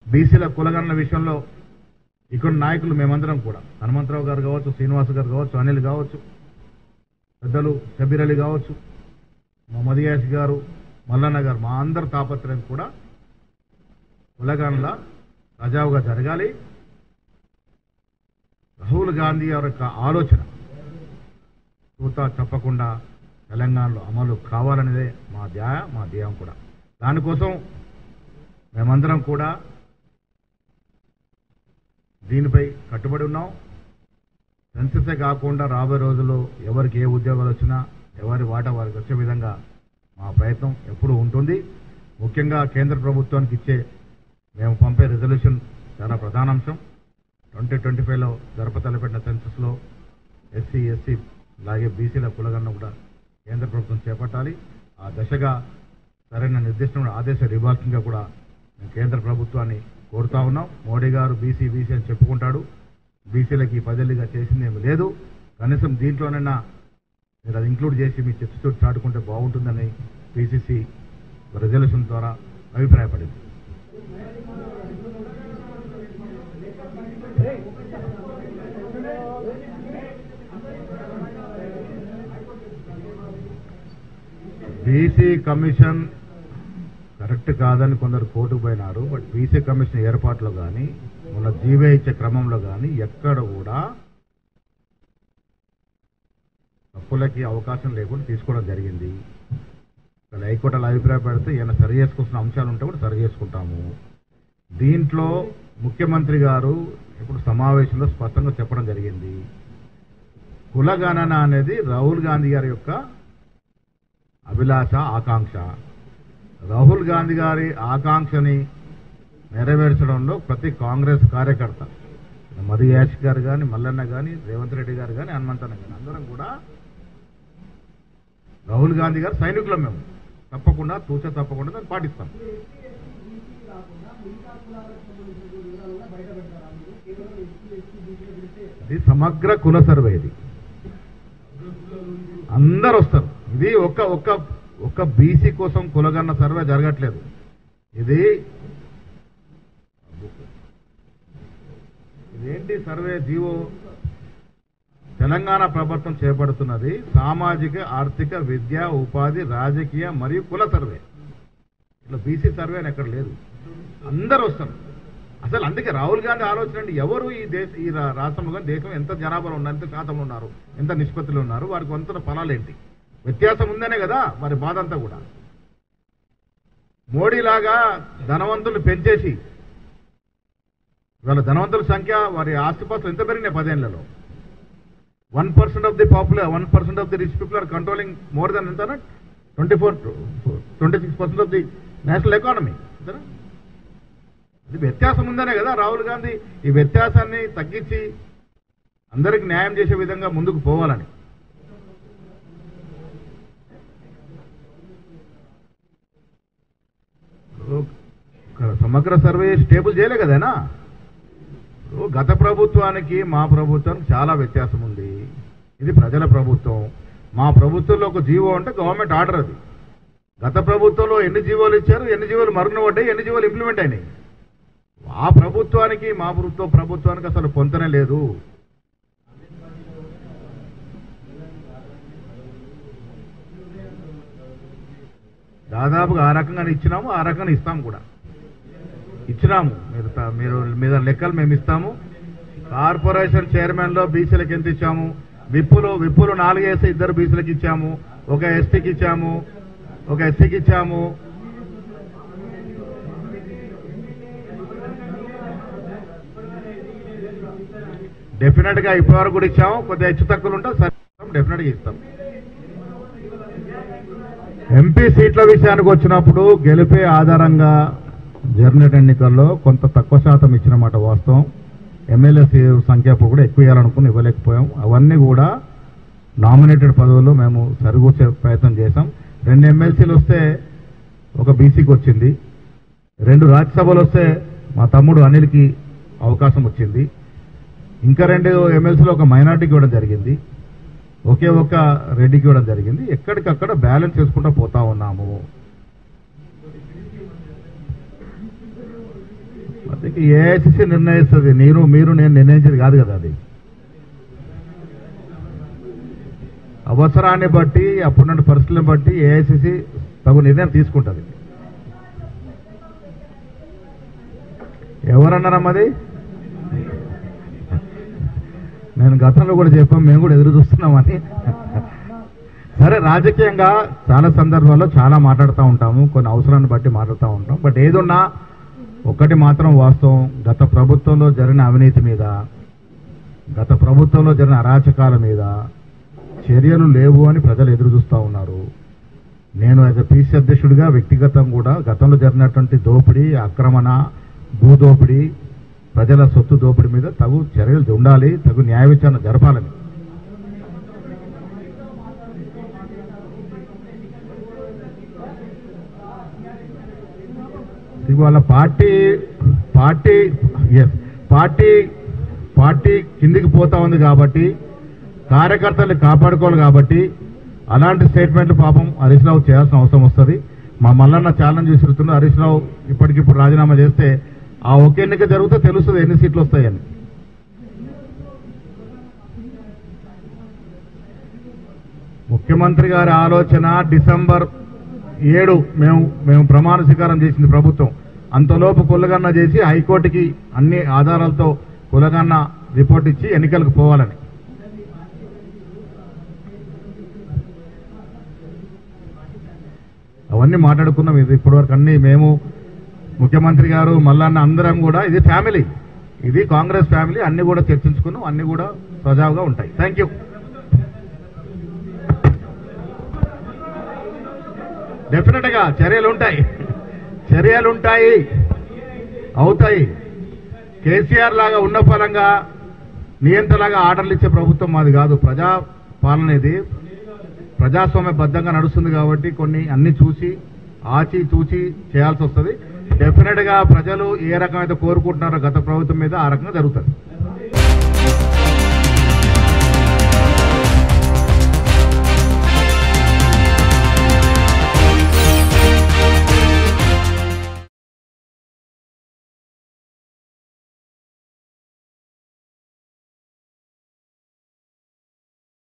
బీసీల కులగణన విషయంలో ఇక్కడ నాయకులు మేమందరం కూడా హనుమంతరావు గారు కావచ్చు శ్రీనివాస్ గారు కావచ్చు అనిల్ కావచ్చు పెద్దలు షబీర్ అలీ కావచ్చు మొహమ్మద్ యాస్ గారు మల్లన్న గారు మా అందరి తాపత్రయం కూడా కులగణన సజావుగా జరగాలి రాహుల్ గాంధీ గారి యొక్క ఆలోచన తూతా తప్పకుండా తెలంగాణలో అమలు కావాలనేదే మా ధ్యాయ మా ధ్యేయం కూడా దానికోసం మేమందరం కూడా దీనిపై కట్టుబడి ఉన్నాం సెన్సెసే కాకుండా రాబోయే రోజుల్లో ఎవరికి ఏ ఉద్యోగాలు వచ్చినా ఎవరి వాటా వారికి వచ్చే విధంగా మా ప్రయత్నం ఎప్పుడూ ఉంటుంది ముఖ్యంగా కేంద్ర ప్రభుత్వానికి ఇచ్చే మేము పంపే రిజల్యూషన్ చాలా ప్రధాన అంశం ట్వంటీ ట్వంటీ ఫైవ్లో జరప తలపెట్టిన సెన్సస్లో ఎస్సీ ఎస్సీ అలాగే బీసీల కులగన్న కూడా కేంద్ర ప్రభుత్వం చేపట్టాలి ఆ దశగా సరైన నిర్దిష్టమైన ఆదేశాలు ఇవ్వాల్సిందిగా కూడా మేము కేంద్ర ప్రభుత్వాన్ని కోరుతా ఉన్నాం మోడీ గారు బీసీ బీసీ అని చెప్పుకుంటాడు బీసీలకి పదేళ్ళుగా చేసింది ఏమి లేదు కనీసం దీంట్లోనైనా మీరు అది ఇంక్లూడ్ చేసి మీ చిత్తశుద్ధి చాటుకుంటే బాగుంటుందని పీసీసీ రిజల్యూషన్ ద్వారా అభిప్రాయపడింది బీసీ కమిషన్ కరెక్ట్ కాదని కొందరు కోర్టుకు పోయినారు బట్ బీసీ కమిషన్ ఏర్పాట్లో కానీ మన జీవే ఇచ్చే క్రమంలో కానీ ఎక్కడ కూడా తప్పులకి అవకాశం లేకుండా తీసుకోవడం జరిగింది ఇక్కడ హైకోర్టు అలా అభిప్రాయపడితే ఏమైనా సరి చేసుకోవాల్సిన అంశాలు ఉంటే కూడా సరి చేసుకుంటాము దీంట్లో ముఖ్యమంత్రి గారు ఇప్పుడు సమావేశంలో స్పష్టంగా చెప్పడం జరిగింది కులగణన అనేది రాహుల్ గాంధీ గారి యొక్క అభిలాష ఆకాంక్ష రాహుల్ గాంధీ గారి ఆకాంక్షని నెరవేర్చడంలో ప్రతి కాంగ్రెస్ కార్యకర్త మధు యాష్ గారు కానీ మల్లన్న కానీ రేవంత్ రెడ్డి గారు కానీ హనుమంతన్న కానీ అందరం కూడా రాహుల్ గాంధీ గారు సైనికులం మేము తప్పకుండా తూచ తప్పకుండా దాన్ని పాటిస్తాం ఇది సమగ్ర కుల సర్వే ఇది అందరు వస్తారు ఇది ఒక ఒక ఒక బీసీ కోసం కులగన్న సర్వే జరగట్లేదు ఇది ఇదేంటి సర్వే జీవో తెలంగాణ ప్రభుత్వం చేపడుతున్నది సామాజిక ఆర్థిక విద్య ఉపాధి రాజకీయ మరియు కుల సర్వే ఇట్లా బీసీ సర్వే అని ఎక్కడ లేదు అందరు వస్తారు అసలు అందుకే రాహుల్ గాంధీ ఆలోచన అండి ఎవరు ఈ దేశ ఈ రా- రాష్ట్రంలో కానీ దేశం ఎంత జనాభాలో ఉన్నారు ఎంత శాతంలో ఉన్నారు ఎంత నిష్పత్తిలో ఉన్నారు వారికి వంతున్న ఫలాలు ఏంటి వ్యత్యాసం ఉందనే కదా వారి బాధ అంతా కూడా మోడీ లాగా ధనవంతులు పెంచేసి ఇవాళ ధనవంతుల సంఖ్య వారి ఆస్తిపాస్తులు ఎంత పెరిగినాయి పదేళ్లలో one percent of the popular one percent of the rich people are controlling more than ఎంత twenty four twenty six percent of the national economy అంతేనా ఇది వ్యత్యాసం ఉందనే కదా రాహుల్ గాంధీ ఈ వ్యత్యాసాన్ని తగ్గించి అందరికి న్యాయం చేసే విధంగా ముందుకు పోవాలని ఒక సమగ్ర సర్వే స్టేబుల్ చేయలే కదేనా ఇప్పుడు గత ప్రభుత్వానికి మా ప్రభుత్వానికి చాలా వ్యత్యాసం ఉంది ఇది ప్రజల ప్రభుత్వం మా ప్రభుత్వంలో ఒక జీవో అంటే గవర్నమెంట్ ఆర్డర్ అది గత ప్రభుత్వంలో ఎన్ని జీవోలు ఇచ్చారు ఎన్ని జీవోలు మరుగున పడ్డాయి ఎన్ని జీవోలు ఇంప్లిమెంట్ అయినాయి ఆ ప్రభుత్వానికి మా ప్రభుత్వ ప్రభుత్వానికి అసలు పొంతనే లేదు దాదాపుగా ఆ రకంగా ఇచ్చినాము ఆ రకంగా ఇస్తాము కూడా ఇచ్చినాము మీరు త- మీరు మీద లెక్కలు మేము ఇస్తాము కార్పొరేషన్ చైర్మన్ లో బీసీలకు ఎంత ఇచ్చాము విప్పులు విప్పులు నాలుగేసి ఇద్దరు బీసీలకు ఇచ్చాము ఒక ఎస్టీకి ఇచ్చాము ఒక ఎస్సీకి ఇచ్చాము డెఫినెట్ గా ఇప్పటివరకు కూడా ఇచ్చాము కొద్దిగా హెచ్చు తక్కువలు ఉంటే సరే డెఫినెట్ గా ఇస్తాం ఎంపీ సీట్ల విషయానికి వచ్చినప్పుడు గెలిపే ఆధారంగా జర్నెట్ ఎన్నికల్లో కొంత తక్కువ శాతం ఇచ్చిన మాట వాస్తవం ఎమ్మెల్యే సీ- సంఖ్య అప్పుడు కూడా ఎక్కువ ఇవ్వాలనుకుని ఇవ్వలేకపోయాం అవన్నీ కూడా నామినేటెడ్ పదవుల్లో మేము సరిగూర్చే ప్రయత్నం చేశాం రెండు ఎమ్మెల్సీలు వస్తే ఒక బీసీకి వచ్చింది రెండు రాజ్యసభలు వస్తే మా తమ్ముడు అనిల్కి అవకాశం వచ్చింది ఇంకా రెండు ఎమ్మెల్సీలో ఒక మైనార్టీకి ఇవ్వడం జరిగింది ఒకే ఒక్క రెడ్డికి ఇవ్వడం జరిగింది ఎక్కడికక్కడ బ్యాలెన్స్ చేసుకుంటూ పోతా ఉన్నాము అందుకే ఏఐసిసి నిర్ణయిస్తుంది నేను మీరు నేను నిర్ణయించేది కాదు కదా అది అవసరాన్ని బట్టి అప్పుడున్న పరిస్థితులను బట్టి ఏఐసిసి తగు నిర్ణయం తీసుకుంటుంది ఎవరన్నారమ్మది నేను గతంలో కూడా చెప్పాం మేము కూడా ఎదురు చూస్తున్నామని సరే రాజకీయంగా చాలా సందర్భాల్లో చాలా మాట్లాడుతూ ఉంటాము కొన్ని అవసరాన్ని బట్టి మాట్లాడుతూ ఉంటాం బట్ ఏదున్నా ఒకటి మాత్రం వాస్తవం గత ప్రభుత్వంలో జరిగిన అవినీతి మీద గత ప్రభుత్వంలో జరిగిన అరాచకాల మీద చర్యలు లేవు అని ప్రజలు ఎదురు చూస్తూ ఉన్నారు నేను యాజ్ ఎ పీసీ అధ్యక్షుడిగా వ్యక్తిగతం కూడా గతంలో జరిగినటువంటి దోపిడీ ఆక్రమణ భూదోపిడీ ప్రజల సొత్తు దోపిడీ మీద తగు చర్యలు ఉండాలి తగు న్యాయ విచారణ జరపాలని ఇవాళ పార్టీ పార్టీ ఎస్ పార్టీ పార్టీ కిందికి పోతా ఉంది కాబట్టి కార్యకర్తల్ని కాపాడుకోవాలి కాబట్టి అలాంటి స్టేట్మెంట్లు పాపం హరీష్ రావు చేయాల్సిన అవసరం వస్తుంది మా మల్లన్న ఛాలెంజ్ విసురుతున్న హరీష్ రావు ఇప్పటికిప్పుడు రాజీనామా చేస్తే ఆ ఒక ఎన్నిక జరిగితే తెలుస్తుంది ఎన్ని సీట్లు వస్తాయని ముఖ్యమంత్రి గారి ఆలోచన డిసెంబర్ ఏడు మేము మేము ప్రమాణ స్వీకారం చేసింది ప్రభుత్వం అంతలోపు కులగన్న చేసి హైకోర్టుకి అన్ని ఆధారాలతో కులగన్న రిపోర్ట్ ఇచ్చి ఎన్నికలకు పోవాలని అవన్నీ మాట్లాడుకున్నాం ఇది ఇప్పటివరకు అన్ని మేము ముఖ్యమంత్రి గారు మల్లన్న అందరం కూడా ఇది ఫ్యామిలీ ఇది కాంగ్రెస్ ఫ్యామిలీ అన్ని కూడా చర్చించుకున్నాం అన్ని కూడా సజావుగా ఉంటాయి థ్యాంక్ యూ డెఫినెట్ గా చర్యలు ఉంటాయి చర్యలు ఉంటాయి అవుతాయి కేసీఆర్ లాగా ఉన్న ఫలంగా నియంత్రణలాగా ఆర్డర్లు ఇచ్చే ప్రభుత్వం మాది కాదు ప్రజా పాలన ఇది ప్రజాస్వామ్యబద్ధంగా నడుస్తుంది కాబట్టి కొన్ని అన్ని చూసి ఆచి తూచి చేయాల్సి వస్తుంది డెఫినెట్ గా ప్రజలు ఏ రకమైతే కోరుకుంటున్నారో గత ప్రభుత్వం మీద ఆ రకంగా జరుగుతుంది